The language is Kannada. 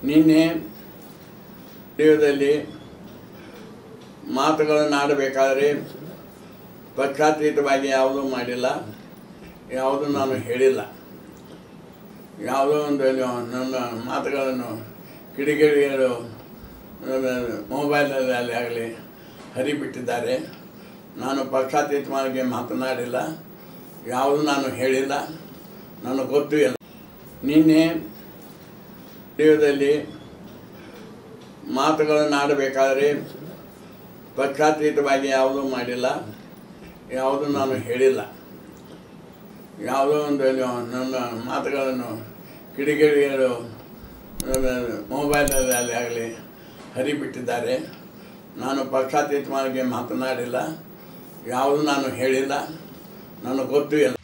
ನಿನ್ನೆ ದೇವದಲ್ಲಿ ಮಾತುಗಳನ್ನು ಆಡಬೇಕಾದ್ರೆ ಪಕ್ಷಾತೀತವಾಗಿ ಯಾವುದೂ ಮಾಡಿಲ್ಲ ಯಾವುದೂ ನಾನು ಹೇಳಿಲ್ಲ ಯಾವುದೋ ಒಂದು ನನ್ನ ಮಾತುಗಳನ್ನು ಕಿಡಿಗೇಡಿಗಳು ಮೊಬೈಲಲ್ಲಿ ಆಗಲಿ ಹರಿಬಿಟ್ಟಿದ್ದಾರೆ ನಾನು ಪಕ್ಷಾತೀತವಾಗಿ ಮಾತನಾಡಿಲ್ಲ ಯಾವುದೂ ನಾನು ಹೇಳಿಲ್ಲ ನನಗೆ ಗೊತ್ತು ಇಲ್ಲ ನಿನ್ನೆ ದೇವದಲ್ಲಿ ಮಾತುಗಳನ್ನು ಆಡಬೇಕಾದ್ರೆ ಪಕ್ಷಾತೀತವಾಗಿ ಯಾವುದೂ ಮಾಡಿಲ್ಲ ಯಾವುದೂ ನಾನು ಹೇಳಿಲ್ಲ ಯಾವುದೋ ಒಂದು ನನ್ನ ಮಾತುಗಳನ್ನು ಕಿಡಿಗೇಡಿಗಳು ಮೊಬೈಲಲ್ಲಿ ಆಗಲಿ ಹರಿಬಿಟ್ಟಿದ್ದಾರೆ ನಾನು ಪಕ್ಷಾತೀತವಾಗಿ ಮಾತನಾಡಿಲ್ಲ ಯಾವುದೂ ನಾನು ಹೇಳಿಲ್ಲ ನನಗೆ ಗೊತ್ತು ಇಲ್ಲ